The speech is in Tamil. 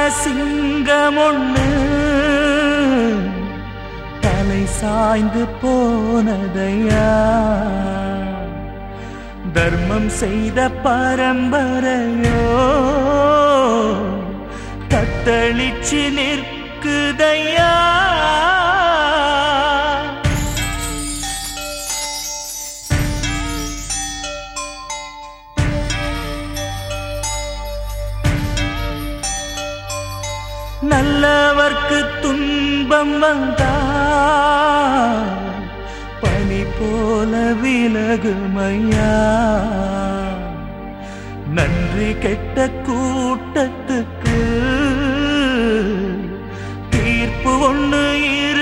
சிங்கம் ஒண்ணு தலை சாய்ந்து போனதையா தர்மம் செய்த பரம்பரையோ தத்தளிச்சு நிற்குதையா நல்லவர்க்கு துன்பம் வந்தா பனி போல விலகுமையா நன்றி கெட்ட கூட்டத்துக்கு தீர்ப்பு ஒண்ணு